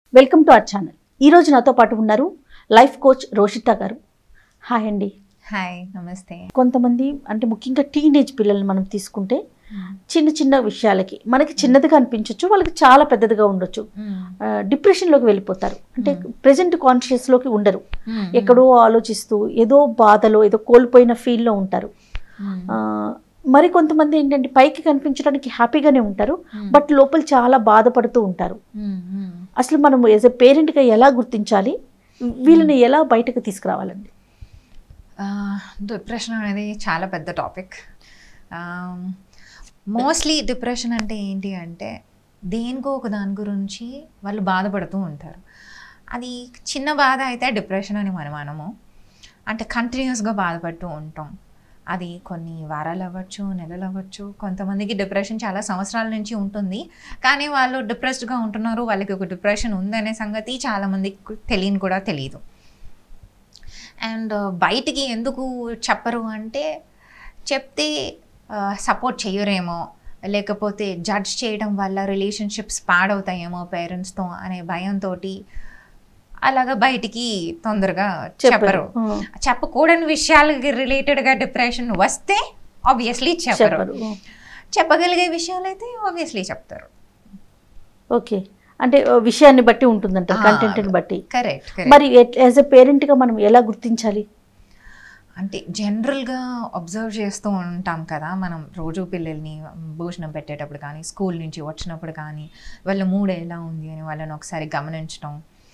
Welcome to our channel ఈ రోజు నాతో పాటు ఉన్నారు లైఫ్ కోచ్ రోషిత గారు హాయ్ అండి హాయ్ నమస్తే కొంతమంది అంటే ముఖ్యంగా టీనేజ్ పిల్లల్ని మనం తీసుకుంటే చిన్న చిన్న విషయాలకి మనకి చిన్నదిగా అనిపించవచ్చు వాళ్ళకి చాలా పెద్దదిగా ఉండొచ్చు ఆ, డిప్రెషన్లోకి వెళ్ళిపోతారు అంటే ప్రజెంట్ కాన్షియస్లోకి ఉండరు ఎక్కడో ఆలోచిస్తూ ఏదో బాధలో ఏదో కోల్పోయిన ఫీల్లో ఉంటారు ఆ, మరి కొంతమంది ఏంటంటే పైకి కనిపించడానికి హ్యాపీగానే ఉంటారు బట్ లోపల చాలా బాధపడుతూ ఉంటారు అసలు మనం యాజ్ ఎ పేరెంట్గా ఎలా గుర్తించాలి వీళ్ళని ఎలా బయటకు తీసుకురావాలండి డిప్రెషన్ అనేది చాలా పెద్ద టాపిక్ మోస్ట్లీ డిప్రెషన్ అంటే ఏంటి అంటే దేనికో ఒక దాని గురించి వాళ్ళు బాధపడుతూ ఉంటారు అది చిన్న బాధ అయితే డిప్రెషన్ అని మనం అనము అంటే కంటిన్యూస్గా బాధపడుతూ ఉంటాం అది కొన్ని వారాలు అవ్వచ్చు నెలలు అవ్వచ్చు కొంతమందికి డిప్రెషన్ చాలా సంవత్సరాల నుంచి ఉంటుంది కానీ వాళ్ళు డిప్రెస్డ్గా ఉంటున్నారు వాళ్ళకి ఒక డిప్రెషన్ ఉందనే సంగతి చాలామందికి తెలియని కూడా తెలియదు అండ్ బయటికి ఎందుకు చెప్పరు అంటే చెప్తే సపోర్ట్ చేయరేమో లేకపోతే జడ్జ్ చేయడం వల్ల రిలేషన్షిప్స్ పాడవుతాయేమో పేరెంట్స్తో అనే భయంతో అలాగా బయటికి తొందరగా చెప్పరు ఆ, చెప్పకూడని విషయాలకి రిలేటెడ్గా డిప్రెషన్ వస్తే ఆబ్వియస్లీ చెప్పరు చెప్పరు చెప్పగలిగే విషయాలైతే ఆబ్వియస్లీ చెప్తారు ఓకే అంటే ఆ, విషయాన్ని బట్టి ఉంటుందంట ఆ, కంటెంట్ని బట్టి కరెక్ట్ కరెక్ట్ మరి యాజ్ ఎ పేరెంట్గా మనం ఎలా గుర్తించాలి అంటే జనరల్గా అబ్జర్వ్ చేస్తూ ఉంటాం కదా మనం రోజు పిల్లల్ని భోజనం పెట్టేటప్పుడు కానీ స్కూల్ నుంచి వచ్చినప్పుడు కానీ వాళ్ళ మూడ్ ఎలా ఉంది అని వాళ్ళని ఒకసారి గమనించడం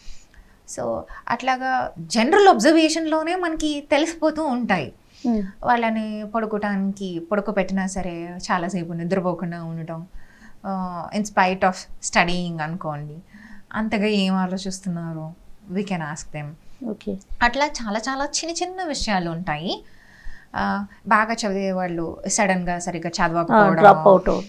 సో అట్లాగా జనరల్ అబ్జర్వేషన్లోనే మనకి తెలిసిపోతూ ఉంటాయి ఉమ్, వాళ్ళని పడుకోవటానికి పడుకోబెట్టినా సరే చాలాసేపు నిద్రపోకుండా ఉండటం ఇన్స్పైట్ ఆఫ్ స్టడీయింగ్ అనుకోండి అంతగా ఏం ఆలోచిస్తున్నారు we can ask them okay అట్లా చాలా చాలా చిన్న చిన్న విషయాలు ఉంటాయి ఆ, బాగా చదివే వాళ్ళు సడన్గా సరిగ్గా డ్రాప్ చదవకపోవడం అవుట్ అవుట్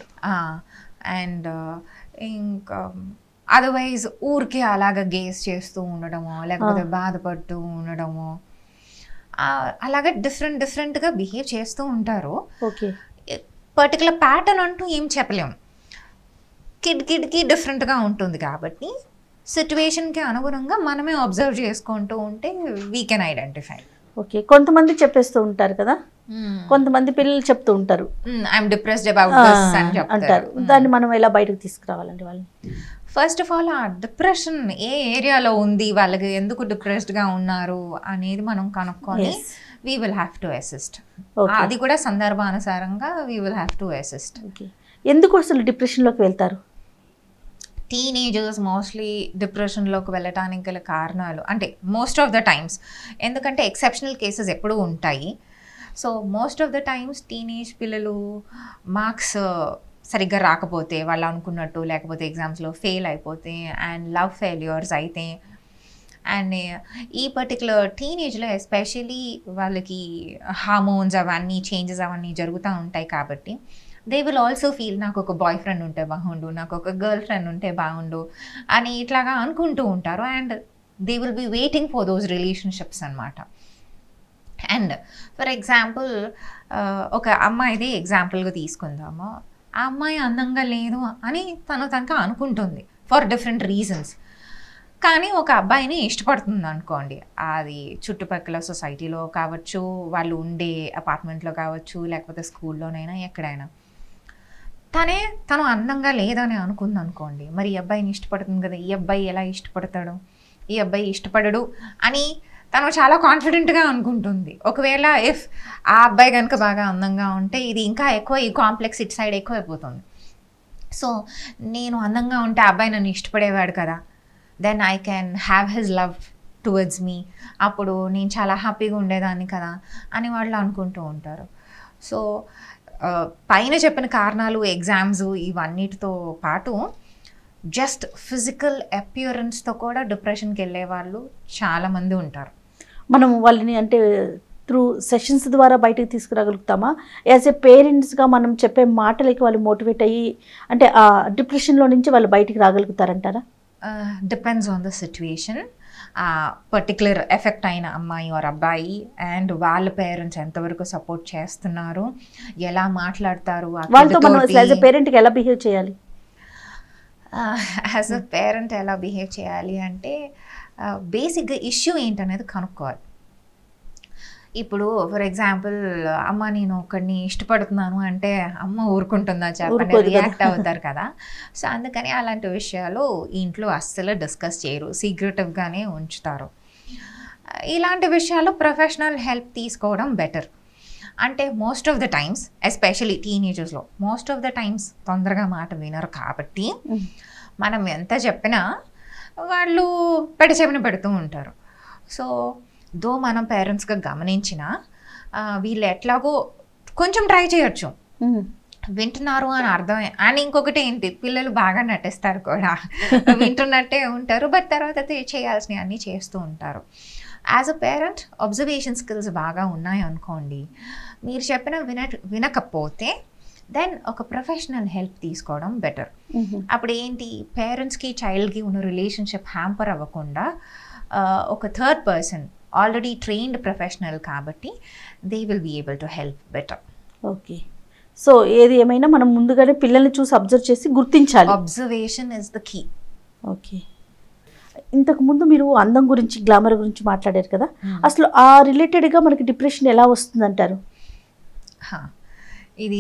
అండ్ ఇంకా అదర్వైజ్ ఊరికే అలాగ గేస్ చేస్తూ ఉండడము లేకపోతే బాధపడుతూ ఉండడము ఆ, అలాగే డిఫరెంట్ డిఫరెంట్గా బిహేవ్ చేస్తూ ఉంటారు ఓకే పర్టికులర్ ప్యాటర్న్ అంటూ ఏం చెప్పలేం కిడ్ కిడ్కి డిఫరెంట్గా ఉంటుంది కాబట్టి సిచ్యువేషన్కి అనుగుణంగా మనమే అబ్జర్వ్ చేసుకుంటూ ఉంటే వీ కెన్ ఐడెంటిఫై ఓకే కొంతమంది చెప్పేస్తూ ఉంటారు కదా కొంతమంది పిల్లలు చెప్తూ ఉంటారు ఐఎమ్ డిప్రెస్డ్ అబౌట్ ఆ, దిస్ అని అంటారు చెప్తారు దాన్ని మనం ఎలా బయటకు తీసుకురావాలండి వాళ్ళని ఫస్ట్ ఆఫ్ ఆల్ ఆ డిప్రెషన్ ఏ ఏరియాలో ఉంది వాళ్ళకి ఎందుకు డిప్రెస్డ్గా ఉన్నారు అనేది మనం కనుక్కొని Yes. We will have to assist okay అది కూడా సందర్భానుసారంగా we will have to assist okay ఎందుకు అసలు డిప్రెషన్లోకి వెళ్తారు టీనేజర్స్ మోస్ట్లీ డిప్రెషన్లోకి వెళ్ళటానికి గల కారణాలు అంటే మోస్ట్ ఆఫ్ ద టైమ్స్ ఎందుకంటే ఎక్సెప్షనల్ కేసెస్ ఎప్పుడూ ఉంటాయి so most of the times teenage పిల్లలు మార్క్స్ సరిగ్గా రాకపోతే వాళ్ళు అనుకున్నట్టు లేకపోతే ఎగ్జామ్స్లో ఫెయిల్ అయిపోతే అండ్ లవ్ ఫెయిల్యూర్స్ అయితే అండ్ ఈ పర్టికులర్ టీనేజ్లో ఎస్పెషలీ వాళ్ళకి హార్మోన్స్ అవన్నీ చేంజెస్ అవన్నీ జరుగుతూ ఉంటాయి కాబట్టి దే విల్ ఆల్సో ఫీల్ నాకు ఒక బాయ్ ఫ్రెండ్ ఉంటే బాగుండు నాకు ఒక గర్ల్ ఫ్రెండ్ ఉంటే బాగుండు అని ఇట్లాగా అనుకుంటూ ఉంటారు and they will be waiting for those relationships అనమాట అండ్ ఫర్ ఎగ్జాంపుల్ ఒక అమ్మాయిది ఎగ్జాంపుల్గా తీసుకుందాము ఆ అమ్మాయి అందంగా లేదు అని తను తనకు అనుకుంటుంది ఫర్ డిఫరెంట్ రీజన్స్ కానీ ఒక అబ్బాయిని ఇష్టపడుతుంది అనుకోండి అది చుట్టుపక్కల సొసైటీలో కావచ్చు వాళ్ళు ఉండే అపార్ట్మెంట్లో కావచ్చు లేకపోతే స్కూల్లోనైనా ఎక్కడైనా తనే తను అందంగా లేదని అనుకుంది అనుకోండి మరి ఈ అబ్బాయిని ఇష్టపడుతుంది కదా ఈ అబ్బాయి ఎలా ఇష్టపడతాడు ఈ అబ్బాయి ఇష్టపడడు అని తను చాలా కాన్ఫిడెంట్గా అనుకుంటుంది ఒకవేళ ఇఫ్ ఆ అబ్బాయి కనుక బాగా అందంగా ఉంటే ఇది ఇంకా ఎక్కువ ఈ కాంప్లెక్స్ ఇటు సైడ్ ఎక్కువైపోతుంది సో నేను అందంగా ఉంటే ఆ అబ్బాయి నన్ను ఇష్టపడేవాడు కదా then I can have his love towards me అప్పుడు నేను చాలా హ్యాపీగా ఉండేదాన్ని కదా అని వాళ్ళు అనుకుంటూ ఉంటారు సో ఆ, పైన చెప్పిన కారణాలు ఎగ్జామ్స్ ఇవన్నిటితో పాటు జస్ట్ ఫిజికల్ అపియరెన్స్తో కూడా డిప్రెషన్కి వెళ్ళే వాళ్ళు చాలామంది ఉంటారు మనం వాళ్ళని అంటే త్రూ సెషన్స్ ద్వారా బయటకు తీసుకురాగలుగుతామా యాజ్ ఎ పేరెంట్స్గా మనం చెప్పే మాటలకి వాళ్ళు మోటివేట్ అయ్యి అంటే ఆ డిప్రెషన్లో నుంచి వాళ్ళు బయటికి రాగలుగుతారంటారా depends on the situation particular effect అయిన అమ్మాయి ఆర్ అబ్బాయి అండ్ వాళ్ళ పేరెంట్స్ ఎంతవరకు సపోర్ట్ చేస్తున్నారు ఎలా మాట్లాడతారు ఆ వాళ్ళతో మనం kid అసలు యాజ్ ఎ తోటి. పేరెంట్కి ఎలా బిహేవ్ చేయాలి యాజ్ అ పేరెంట్ ఎలా బిహేవ్ చేయాలి అంటే బేసిక్గా ఇష్యూ ఏంటనేది కనుక్కోవాలి ఇప్పుడు ఫర్ ఎగ్జాంపుల్ అమ్మ నేను ఒకడిని ఇష్టపడుతున్నాను అంటే అమ్మ ఊరుకుంటుందా చెప్పండి ఊరుకోదు కదా. రియాక్ట్ అవుతారు కదా సో అందుకని అలాంటి విషయాలు ఇంట్లో అస్సలు డిస్కస్ చేయరు సీక్రెటివ్గానే ఉంచుతారు ఇలాంటి విషయాలు ప్రొఫెషనల్ హెల్ప్ తీసుకోవడం బెటర్ అంటే most of the times especially టీనేజర్స్లో మోస్ట్ ఆఫ్ ద టైమ్స్ తొందరగా మాట వినరు కాబట్టి Mm. మనం ఎంత చెప్పినా వాళ్ళు పెడచెవిన పెడుతూ ఉంటారు సో దో మనం పేరెంట్స్గా గమనించినా ఆ, వీళ్ళు ఎట్లాగో కొంచెం ట్రై చేయొచ్చు ఉమ్. వింటున్నారు అని అర్థం అండ్ ఇంకొకటి ఏంటి పిల్లలు బాగా నటిస్తారు కూడా వింటున్నట్టే ఉంటారు బట్ తర్వాత తే- చేయాల్సినవి అన్నీ చేస్తూ ఉంటారు as a parent observation skills బాగా ఉన్నాయి అనుకోండి మీరు చెప్పిన విన వినకపోతే దెన్ ఒక ప్రొఫెషనల్ హెల్ప్ తీసుకోవడం బెటర్ ఉమ్. అప్పుడు ఏంటి పేరెంట్స్కి చైల్డ్కి ఉన్న రిలేషన్షిప్ హ్యాంపర్ అవ్వకుండా ఆ, ఒక third person already trained professional కాబట్టి they will be able to help better okay so ఏది ఏమైనా మనం ముందుగానే పిల్లల్ని చూసి అబ్జర్వ్ చేసి గుర్తించాలి observation is the key okay ఇంతకు ముందు మీరు అందం గురించి గ్లామర్ గురించి మాట్లాడారు కదా అసలు ఆ రిలేటెడ్గా మనకి డిప్రెషన్ ఎలా వస్తుందంటారు హా. ఇది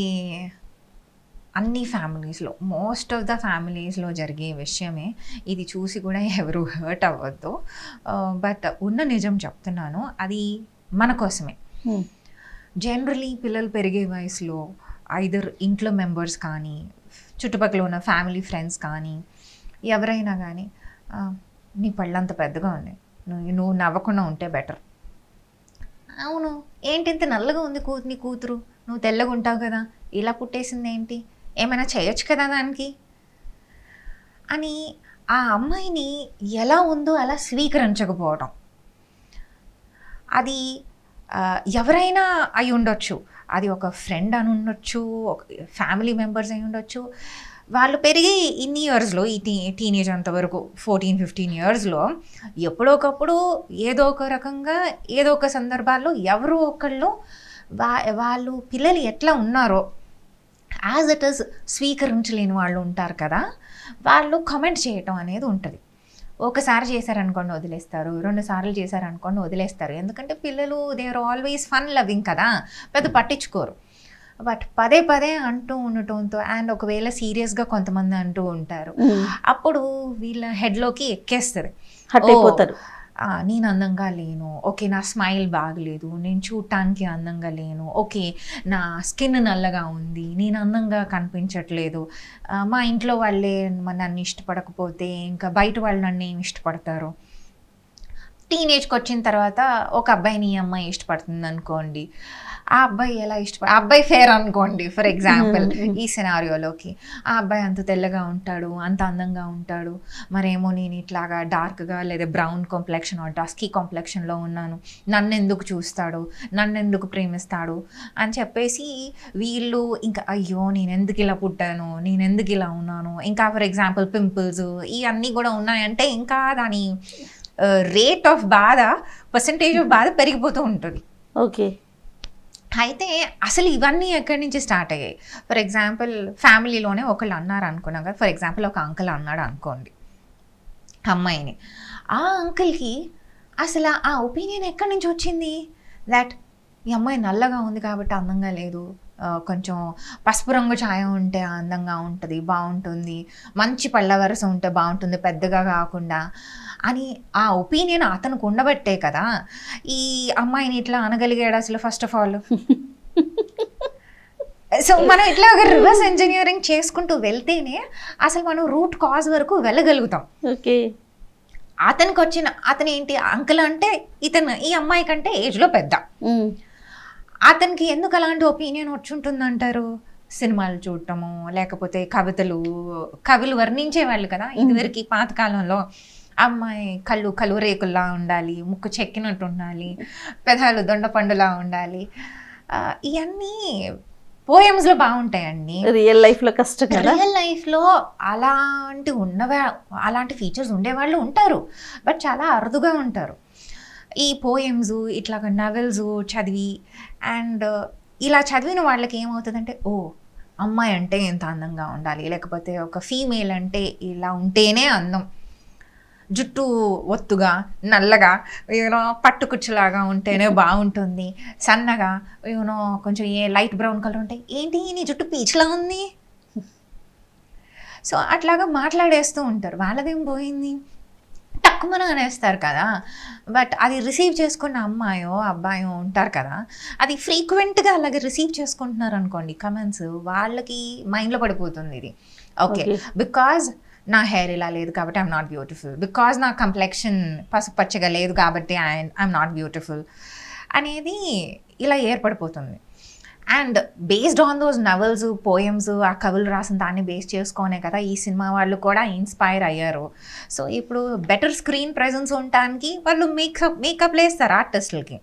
అన్ని ఫ్యామిలీస్లో మోస్ట్ ఆఫ్ ద ఫ్యామిలీస్లో జరిగే విషయమే ఇది చూసి కూడా ఎవరు హర్ట్ అవ్వద్దు బట్ ఉన్న నిజం చెప్తున్నాను అది మన కోసమే ఉమ్. జనరలీ పిల్లలు పెరిగే వయసులో ఐదర్ ఇంట్లో మెంబర్స్ కానీ చుట్టుపక్కల ఉన్న ఫ్యామిలీ ఫ్రెండ్స్ కానీ ఎవరైనా కానీ "ఆ, నీ పళ్ళంత పెద్దగా ఉంది నువ్వు నువ్వు నవ్వకుండా ఉంటే బెటర్ అవును ఏంటి ఇంత నల్లగా ఉంది కూ నీ కూతురు నువ్వు తెల్లగా ఉంటావు కదా ఇలా పుట్టేసింది ఏంటి ఏమైనా చేయొచ్చు కదా దానికి అని ఆ అమ్మాయిని ఎలా ఉందో అలా స్వీకరించకపోవడం అది ఆ, ఎవరైనా అయి ఉండొచ్చు అది ఒక ఫ్రెండ్ అని ఉండొచ్చు ఒక ఫ్యామిలీ మెంబర్స్ అయి ఉండొచ్చు వాళ్ళు పెరిగి ఇన్ని ఇయర్స్లో ఈ టీ టీనేజ్ అంతవరకు ఫోర్టీన్ ఫిఫ్టీన్ ఇయర్స్లో ఎప్పుడో ఒకప్పుడు ఏదో ఒక రకంగా ఏదో ఒక సందర్భాల్లో ఎవరో ఒకళ్ళు వా వాళ్ళు పిల్లలు ఎట్లా ఉన్నారో యాజ్ ఇట్ ఈస్ స్వీకరించలేని వాళ్ళు ఉంటారు కదా వాళ్ళు కమెంట్ చేయటం అనేది ఉంటుంది ఒకసారి చేశారనుకోండి వదిలేస్తారు రెండు సార్లు చేశారనుకోండి వదిలేస్తారు ఎందుకంటే పిల్లలు they are always fun loving కదా పెద్ద పట్టించుకోరు బట్ పదే పదే అంటూ ఉండటంతో అండ్ ఒకవేళ సీరియస్గా కొంతమంది అంటూ ఉంటారు ఉమ్. అప్పుడు వీళ్ళ హెడ్లోకి ఎక్కేస్తుంది హట్ ఓ, అయిపోతారు ఆ, నేను అందంగా లేను ఓకే నా స్మైల్ బాగలేదు నేను చూడటానికి అందంగా లేను ఓకే నా స్కిన్ నల్లగా ఉంది నేను అందంగా కనిపించట్లేదు ఆ, మా ఇంట్లో వాళ్ళే మ- నన్ను ఇష్టపడకపోతే ఇంకా బయట వాళ్ళు నన్ను ఏమి ఇష్టపడతారు టీనేజ్కి వచ్చిన తర్వాత ఒక అబ్బాయిని ఈ అమ్మాయి ఇష్టపడుతుంది అనుకోండి ఆ అబ్బాయి ఎలా ఇష్టపడ ఆ అబ్బాయి ఫేర్ అనుకోండి ఫర్ ఎగ్జాంపుల్ ఈ సినారియోలోకి ఆ అబ్బాయి అంత తెల్లగా ఉంటాడు అంత అందంగా ఉంటాడు మరేమో నేను ఇట్లాగా డార్క్గా లేదా బ్రౌన్ కాంప్లెక్షన్ డస్కీ కాంప్లెక్షన్లో ఉన్నాను నన్ను ఎందుకు చూస్తాడు నన్ను ఎందుకు ప్రేమిస్తాడు అని చెప్పేసి వీళ్ళు ఇంకా అయ్యో నేను ఎందుకు ఇలా పుట్టాను నేను ఎందుకు ఇలా ఉన్నాను ఇంకా ఫర్ ఎగ్జాంపుల్ పింపుల్స్ ఇవన్నీ కూడా ఉన్నాయంటే ఇంకా దాని రేట్ ఆఫ్ బాధ పర్సంటేజ్ ఆఫ్ బాధ పెరిగిపోతూ ఉంటుంది ఓకే అయితే అసలు ఇవన్నీ ఎక్కడి నుంచి స్టార్ట్ అయ్యాయి ఫర్ ఎగ్జాంపుల్ ఫ్యామిలీలోనే ఒకళ్ళు అన్నారు అనుకున్నాం కదా ఫర్ ఎగ్జాంపుల్ ఒక అంకుల్ అన్నాడు అనుకోండి అమ్మాయిని ఆ అంకుల్కి అసలు ఆ ఒపీనియన్ ఎక్కడి నుంచి వచ్చింది దట్ ఈ అమ్మాయి నల్లగా ఉంది కాబట్టి అందంగా లేదు ఆ, కొంచెం పసుపు రంగు ఛాయ ఉంటే అందంగా ఉంటుంది బాగుంటుంది మంచి పళ్ళ వరస ఉంటే బాగుంటుంది పెద్దగా కాకుండా అని ఆ ఒపీనియన్ అతనికి ఉండబట్టే కదా ఈ అమ్మాయిని ఇట్లా అనగలిగాడు అసలు ఫస్ట్ ఆఫ్ ఆల్ సో మనం ఇట్లా ఒక రివర్స్ ఇంజనీరింగ్ చేసుకుంటూ వెళ్తేనే అసలు మనం రూట్ కాజ్ వరకు వెళ్ళగలుగుతాం ఓకే అతనికి వచ్చిన అతను ఏంటి అంకుల్ అంటే ఇతను ఈ అమ్మాయి కంటే ఏజ్లో పెద్ద ఉమ్. అతనికి ఎందుకు అలాంటి ఒపీనియన్ వచ్చుంటుందంటారు సినిమాలు చూడటము లేకపోతే కవితలు కవులు వర్ణించేవాళ్ళు కదా ఇదివరకు పాతకాలంలో అమ్మాయి కళ్ళు కళ్ళు రేకుల్లా ఉండాలి ముక్కు చెక్కినట్టు ఉండాలి పెదాలు దొండపండులా ఉండాలి ఆ, ఇవన్నీ పోయమ్స్లో బాగుంటాయండి రియల్ లైఫ్ లో కష్టం కదా రియల్ లైఫ్లో అలాంటి ఉన్నవా అలాంటి ఫీచర్స్ ఉండేవాళ్ళు ఉంటారు బట్ చాలా అరుదుగా ఉంటారు ఈ పోయమ్స్ ఇట్లాగ నవెల్స్ చదివి అండ్ ఇలా చదివిన వాళ్ళకి ఏమవుతుందంటే ఓ అమ్మాయి అంటే ఇంత అందంగా ఉండాలి లేకపోతే ఒక ఫీమేల్ అంటే ఇలా ఉంటేనే అందం జుట్టు ఒత్తుగా నల్లగా యూనో పట్టుకుచ్చులాగా ఉంటేనే బాగుంటుంది సన్నగా యూనో కొంచెం ఏ లైట్ బ్రౌన్ కలర్ ఉంటే ఏంటి నీ జుట్టు పీచ్లా ఉంది సో అట్లాగా మాట్లాడేస్తూ ఉంటారు వాళ్ళదేం పోయింది తక్కువన అనేస్తారు కదా బట్ అది రిసీవ్ చేసుకున్న అమ్మాయో అబ్బాయో ఉంటారు కదా అది ఫ్రీక్వెంట్గా అలాగే రిసీవ్ చేసుకుంటున్నారు అనుకోండి కమెంట్స్ వాళ్ళకి మైండ్లో పడిపోతుంది ఇది ఓకే Okay. బికాజ్ నా హెయిర్ ఇలా లేదు కాబట్టి ఐఎమ్ నాట్ బ్యూటిఫుల్ బికాజ్ నా కంప్లెక్షన్ పసుపు పచ్చగా లేదు కాబట్టి ఐ ఐఎమ్ నాట్ బ్యూటిఫుల్ అనేది ఇలా ఏర్పడిపోతుంది and based on those novels poems ఆ కవులు రాసిన దాన్ని బేస్ చేసుకొనే కదా ఈ సినిమా వాళ్ళు కూడా ఇన్స్పైర్ అయ్యారు సో ఇప్పుడు బెటర్ స్క్రీన్ ప్రెజెన్స్ ఉండటానికి వాళ్ళు మేకప్ మేకప్ వేస్తారు ఆర్టిస్టులకి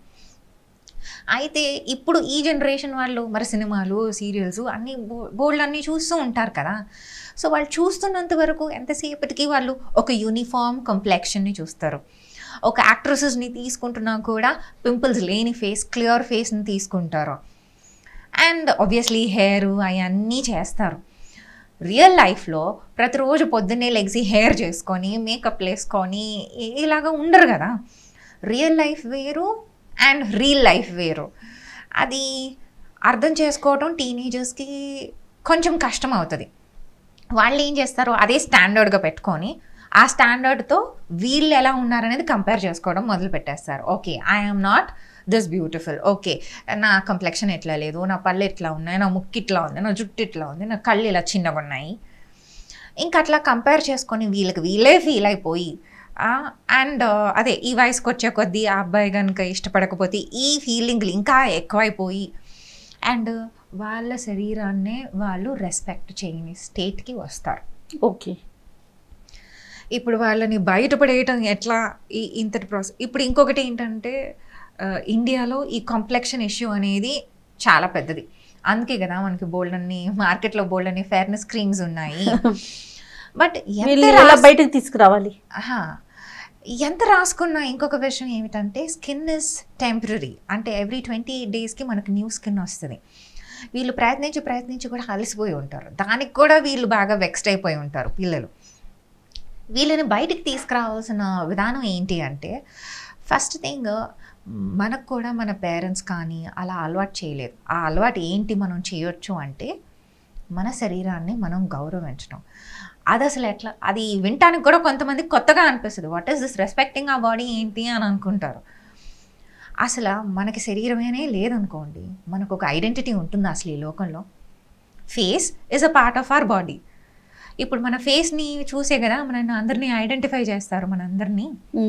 అయితే ఇప్పుడు ఈ జనరేషన్ వాళ్ళు మరి సినిమాలు సీరియల్స్ అన్నీ బోల్డ్ అన్నీ చూస్తూ ఉంటారు కదా సో వాళ్ళు చూస్తున్నంత వరకు ఎంతసేపటికి వాళ్ళు ఒక యూనిఫామ్ కంప్లెక్షన్ని చూస్తారు ఒక యాక్ట్రసెస్ని తీసుకుంటున్నా కూడా పింపుల్స్ లేని ఫేస్ క్లియర్ ఫేస్ని తీసుకుంటారు అండ్ ఆబ్వియస్లీ హెయిర్ అవన్నీ చేస్తారు రియల్ లైఫ్లో ప్రతిరోజు పొద్దున్నే లెగ్సి హెయిర్ చేసుకొని మేకప్ వేసుకొని ఇ- ఇలాగా ఉండరు కదా రియల్ లైఫ్ వేరు అండ్ రియల్ లైఫ్ వేరు అది అర్థం చేసుకోవటం టీనేజర్స్కి కొంచెం కష్టం అవుతుంది వాళ్ళు ఏం చేస్తారు అదే స్టాండర్డ్గా పెట్టుకొని ఆ స్టాండర్డ్తో వీళ్ళు ఎలా ఉన్నారనేది కంపేర్ చేసుకోవడం మొదలు పెట్టేస్తారు okay I'm not this beautiful okay నా కంప్లెక్షన్ ఎట్లా లేదు నా పళ్ళు ఎట్లా ఉన్నాయి నా ముక్కు ఇట్లా ఉంది నా జుట్టు ఇట్లా ఉంది నా కళ్ళు ఇలా చిన్నగా ఉన్నాయి ఇంకా అట్లా కంపేర్ చేసుకొని వీళ్ళకి వీళ్ళే ఫీల్ అయిపోయి అండ్ అదే ఈ వయసుకి వచ్చే కొద్దీ ఆ అబ్బాయి కనుక ఇష్టపడకపోతే ఈ ఫీలింగ్లు ఇంకా ఎక్కువైపోయి అండ్ వాళ్ళ శరీరాన్నే వాళ్ళు రెస్పెక్ట్ చేయని స్టేట్కి వస్తారు ఓకే ఇప్పుడు వాళ్ళని బయటపడేయటం ఎట్లా ఈ ఇంతటి ప్రాసెస్ ఇప్పుడు ఇంకొకటి ఏంటంటే ఆ, ఇండియాలో ఈ కాంప్లెక్షన్ ఇష్యూ అనేది చాలా పెద్దది అందుకే కదా మనకి బోల్డ్ అన్ని మార్కెట్లో బోల్డ్ అన్ని ఫేర్నెస్ క్రీమ్స్ ఉన్నాయి బట్ వీళ్ళు ఎలా బయటకు తీసుకురావాలి ఆహా. ఎంత రాసుకున్నా ఇంకొక విషయం ఏమిటంటే స్కిన్ ఇస్ టెంపరీ అంటే ఎవ్రీ ట్వంటీ డేస్కి మనకు న్యూ స్కిన్ వస్తుంది వీళ్ళు ప్రయత్నించి ప్రయత్నించి కూడా అలసిపోయి ఉంటారు దానికి కూడా వీళ్ళు బాగా వెక్స్డ్ అయిపోయి ఉంటారు పిల్లలు వీళ్ళని బయటికి తీసుకురావాల్సిన విధానం ఏంటి అంటే ఫస్ట్ థింగ్ మనకు కూడా మన పేరెంట్స్ కానీ అలా అలవాటు చేయలేదు ఆ అలవాటు ఏంటి మనం చేయొచ్చు అంటే మన శరీరాన్ని మనం గౌరవించడం అది అసలు ఎట్లా అది వినటానికి కూడా కొంతమంది కొత్తగా అనిపిస్తుంది వాట్ ఈస్ దిస్ రెస్పెక్టింగ్ ఆ బాడీ ఏంటి అని అనుకుంటారు అసలు మనకి శరీరమేనే లేదనుకోండి మనకు ఒక ఐడెంటిటీ ఉంటుంది అసలు ఈ లోకంలో face is a part of our body ఇప్పుడు మన ఫేస్ని చూసే కదా మన అందరినీ ఐడెంటిఫై చేస్తారు మనందరినీ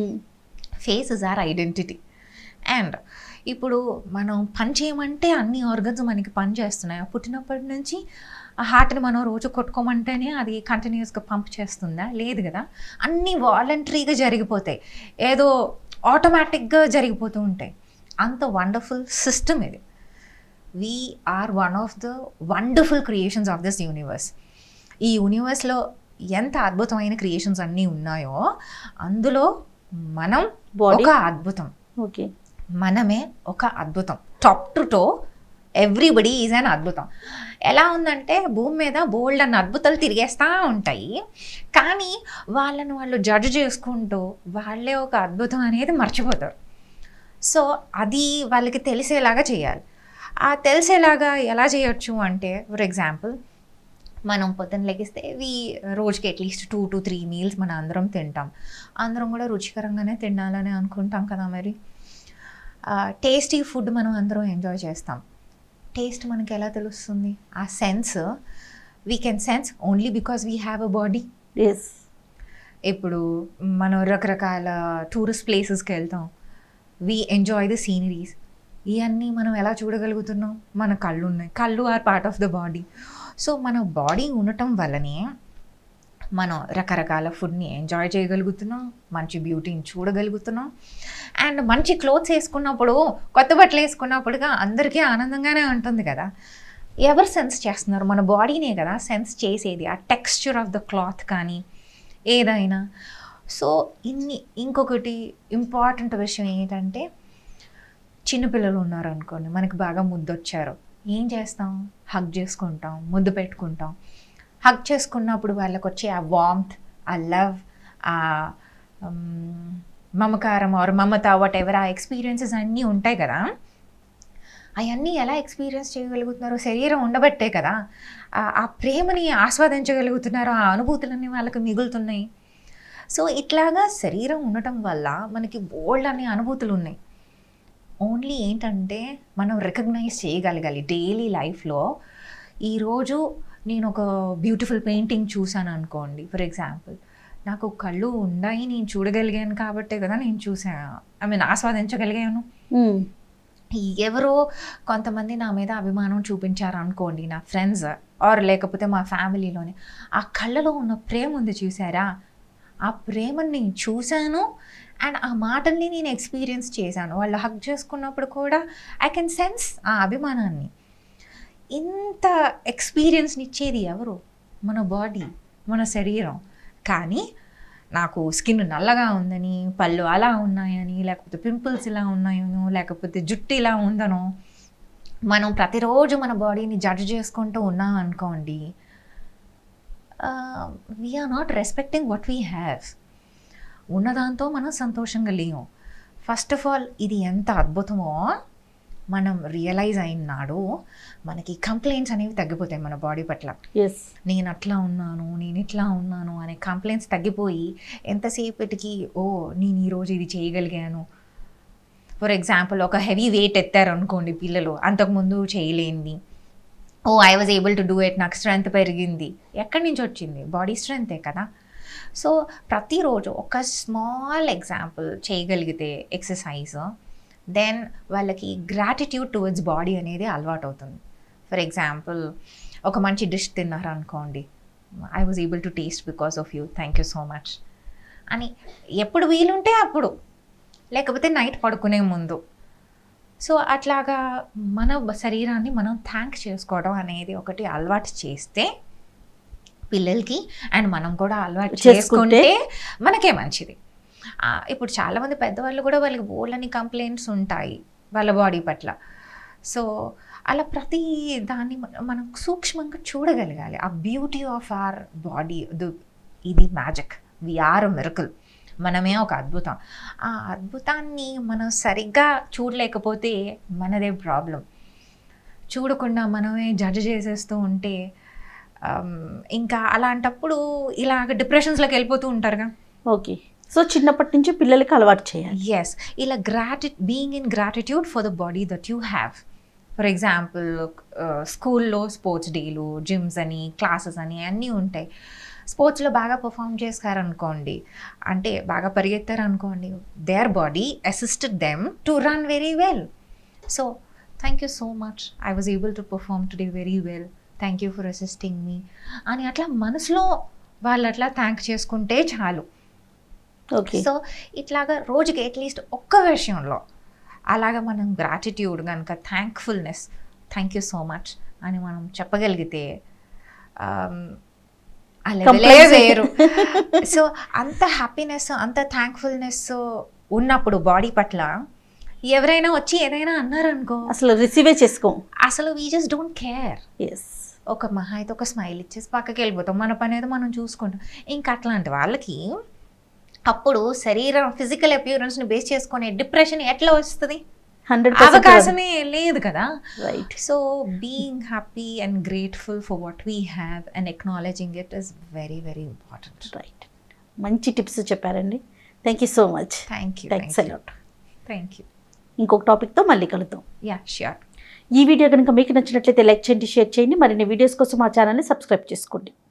face is our identity and ఇప్పుడు మనం పని చేయమంటే అన్ని ఆర్గన్స్ మనకి పని చేస్తున్నాయి పుట్టినప్పటి నుంచి ఆ హార్ట్ని మనం రోజు కొట్టుకోమంటేనే అది కంటిన్యూస్గా పంప్ చేస్తుందా లేదు కదా అన్నీ వాలంటరీగా జరిగిపోతాయి ఏదో ఆటోమేటిక్గా జరిగిపోతూ ఉంటాయి అంత వండర్ఫుల్ సిస్టమ్ ఇది we are one of the wonderful creations of this universe ఈ యూనివర్స్లో ఎంత అద్భుతమైన క్రియేషన్స్ అన్నీ ఉన్నాయో అందులో మనం Body. ఒక అద్భుతం ఓకే మనమే ఒక అద్భుతం top to toe everybody is an అద్భుతం ఎలా ఉందంటే భూమి మీద బోల్డ్ అన్న అద్భుతాలు తిరిగేస్తూ ఉంటాయి కానీ వాళ్ళని వాళ్ళు జడ్జ్ చేసుకుంటూ వాళ్ళే ఒక అద్భుతం అనేది మర్చిపోతారు సో అది వాళ్ళకి తెలిసేలాగా చేయాలి ఆ తెలిసేలాగా ఎలా చేయొచ్చు అంటే ఫర్ ఎగ్జాంపుల్ మనం పొద్దున్న లెగిస్తే ఇవి రోజుకి at least two to three meals మనం అందరం తింటాం అందరం కూడా రుచికరంగానే తినాలని అనుకుంటాం కదా మరి టేస్టీ ఫుడ్ మనం అందరం ఎంజాయ్ చేస్తాం టేస్ట్ మనకి ఎలా తెలుస్తుంది ఆ sense we can sense only because we have a body yes ఇప్పుడు మనం రకరకాల టూరిస్ట్ ప్లేసెస్కి వెళ్తాం వీ ఎంజాయ్ ద సీనరీస్ ఇవన్నీ మనం ఎలా చూడగలుగుతున్నాం మన కళ్ళు ఉన్నాయి కళ్ళు are part of the body so మన బాడీ ఉండటం వల్లనే మనం రకరకాల ఫుడ్ని ఎంజాయ్ చేయగలుగుతున్నాం మంచి బ్యూటీని చూడగలుగుతున్నాం అండ్ మంచి క్లోత్స్ వేసుకున్నప్పుడు కొత్త బట్టలు వేసుకున్నప్పుడుగా అందరికీ ఆనందంగానే ఉంటుంది కదా ఎవరు సెన్స్ చేస్తున్నారు మన బాడీనే కదా సెన్స్ చేసేది ఆ టెక్స్చర్ ఆఫ్ ద క్లాత్ కానీ ఏదైనా సో ఇన్ని ఇంకొకటి ఇంపార్టెంట్ విషయం ఏంటంటే చిన్నపిల్లలు ఉన్నారు అనుకోండి మనకి బాగా ముద్దొచ్చారు ఏం చేస్తాం హగ్ చేసుకుంటాం ముద్దు పెట్టుకుంటాం హగ్ చేసుకున్నప్పుడు వాళ్ళకి వచ్చే ఆ వామ్త్ ఆ లవ్ ఆ ఉమ్, మమకారం ఆర్ మమత వాట్ ఎవర్ ఆ ఎక్స్పీరియన్సెస్ అన్నీ ఉంటాయి కదా అవన్నీ ఎలా ఎక్స్పీరియన్స్ చేయగలుగుతున్నారో శరీరం ఉండబట్టే కదా ఆ- ఆ ప్రేమని ఆస్వాదించగలుగుతున్నారో ఆ అనుభూతులన్నీ వాళ్ళకి మిగులుతున్నాయి సో ఇట్లాగా శరీరం ఉండటం వల్ల మనకి బోల్డ్ అనే అనుభూతులు ఉన్నాయి ఓన్లీ ఏంటంటే మనం రికగ్నైజ్ చేయగలగాలి డైలీ లైఫ్లో ఈరోజు నేను ఒక బ్యూటిఫుల్ పెయింటింగ్ చూశాను అనుకోండి ఫర్ ఎగ్జాంపుల్ నాకు కళ్ళు ఉన్నాయి నేను చూడగలిగాను కాబట్టే కదా నేను చూసాను ఐ మీన్ ఆస్వాదించగలిగాను ఉమ్, ఎవరో కొంతమంది నా మీద అభిమానం చూపించారు అనుకోండి నా ఫ్రెండ్స్ ఆర్ లేకపోతే మా ఫ్యామిలీలోనే ఆ కళ్ళలో ఉన్న ప్రేమ ఉంది చూసారా ఆ ప్రేమని నేను చూశాను అండ్ ఆ మాటల్ని నేను ఎక్స్పీరియన్స్ చేశాను వాళ్ళు హక్ చేసుకున్నప్పుడు కూడా ఐ కెన్ సెన్స్ ఆ అభిమానాన్ని ఇంత ఎక్స్పీరియన్స్ని ఇచ్చేది ఎవరు మన బాడీ మన శరీరం కానీ నాకు స్కిన్ నల్లగా ఉందని పళ్ళు అలా ఉన్నాయని లేకపోతే పింపుల్స్ ఇలా ఉన్నాయనో లేకపోతే జుట్టు ఇలా ఉందనో మనం ప్రతిరోజు మన బాడీని జడ్జ్ చేసుకుంటూ ఉన్నాం అనుకోండి we are not respecting what we have ఉన్నదాంతో మనం సంతోషంగా లేము ఫస్ట్ ఆఫ్ ఆల్ ఇది ఎంత అద్భుతమో మనం రియలైజ్ అయినాడు మనకి కంప్లైంట్స్ అనేవి తగ్గిపోతాయి మన బాడీ పట్ల ఎస్ నేను అట్లా ఉన్నాను నేను ఇట్లా ఉన్నాను అనే కంప్లైంట్స్ తగ్గిపోయి ఎంతసేపటికి ఓ నేను ఈరోజు ఇది చేయగలిగాను ఫర్ ఎగ్జాంపుల్ ఒక హెవీ వెయిట్ ఎత్తారు అనుకోండి పిల్లలు అంతకుముందు చేయలేంది oh I was able to do it నాకు స్ట్రెంగ్త్ పెరిగింది ఎక్కడి నుంచి వచ్చింది బాడీ స్ట్రెంగ్తే కదా సో ప్రతిరోజు ఒక స్మాల్ ఎగ్జాంపుల్ చేయగలిగితే ఎక్సర్సైజ్ దెన్ వాళ్ళకి గ్రాటిట్యూడ్ టువర్డ్స్ బాడీ అనేది అలవాటు అవుతుంది ఫర్ ఎగ్జాంపుల్ ఒక మంచి డిష్ తిన్నారు అనుకోండి I was able to taste because of you thank you so much అని ఎప్పుడు వీలుంటే అప్పుడు లేకపోతే నైట్ పడుకునే ముందు సో అట్లాగా మన బ- శరీరాన్ని మనం థ్యాంక్ చేసుకోవడం అనేది ఒకటి అలవాటు చేస్తే పిల్లలకి అండ్ మనం కూడా అలవాటు చేసుకుంటే చేసుకుంటే మనకే మంచిది ఆ, ఇప్పుడు చాలామంది పెద్దవాళ్ళు కూడా వాళ్ళకి బోల్డని కంప్లైంట్స్ ఉంటాయి వాళ్ళ బాడీ పట్ల సో అలా ప్రతి దాన్ని మన- మనం సూక్ష్మంగా చూడగలగాలి ఆ బ్యూటీ ఆఫ్ ఆర్ బాడీ ఇది మ్యాజిక్ వి ఆర్ మిరకల్ మనమే ఒక అద్భుతం ఆ అద్భుతాన్ని మనం సరిగ్గా చూడలేకపోతే మనదే ప్రాబ్లం చూడకుండా మనమే జడ్జ్ చేసేస్తూ ఉంటే ఆమ్, ఇంకా అలాంటప్పుడు ఇలాగ డిప్రెషన్స్లోకి వెళ్ళిపోతూ ఉంటారుగా ఓకే సో చిన్నప్పటి నుంచి పిల్లలకి అలవాటు చేయాలి ఎస్ ఇలా గ్రాటి being in gratitude for the body that you have for example స్కూల్లో స్పోర్ట్స్ డేలు జిమ్స్ అని క్లాసెస్ అని అన్నీ ఉంటాయి స్పోర్ట్స్లో బాగా పర్ఫామ్ చేశారనుకోండి అంటే బాగా పరిగెత్తారనుకోండి their body assisted them to run very well so thank you so much I was able to perform today very well thank you for assisting me అని అట్లా మనసులో వాళ్ళు అట్లా థ్యాంక్ చేసుకుంటే చాలు ఓకే సో ఇట్లాగా రోజుకి అట్లీస్ట్ ఒక్క విషయంలో అలాగా మనం గ్రాటిట్యూడ్ కనుక thankfulness thank you so much అని మనం చెప్పగలిగితే ఆమ్, ఆ లెవెలే Complaints. వేరు సో అంత హ్యాపీనెస్ అంత థ్యాంక్ఫుల్నెస్ ఉన్నప్పుడు బాడీ పట్ల ఎవరైనా వచ్చి ఏదైనా అన్నారనుకో అసలు రిసీవే చేసుకోం అసలు we just don't care yes ఒక మహా అయితే ఒక స్మైల్ ఇచ్చేసి పక్కకి వెళ్ళిపోతాం మన పని ఏదో మనం చూసుకుంటాం ఇంకా అట్లాంటి వాళ్ళకి అప్పుడు శరీరం ఫిజికల్ అపియరెన్స్ని బేస్ చేసుకునే డిప్రెషన్ ఎట్లా వస్తుంది హండ్రెడ్ అవకాశమే లేదు కదా right so being happy and grateful for what we have and acknowledging it is very very important right మంచి టిప్స్ చెప్పారండి thank you so much thank you thanks a lot thank you ఇంకొక టాపిక్తో మళ్ళీ కలుద్దాం యా ష్యూర్ ఈ video కనుక మీకు నచ్చినట్లయితే లైక్ చేయండి షేర్ చేయండి మరిన్ని వీడియోస్ కోసం మా ఛానల్ని సబ్స్క్రైబ్ చేసుకోండి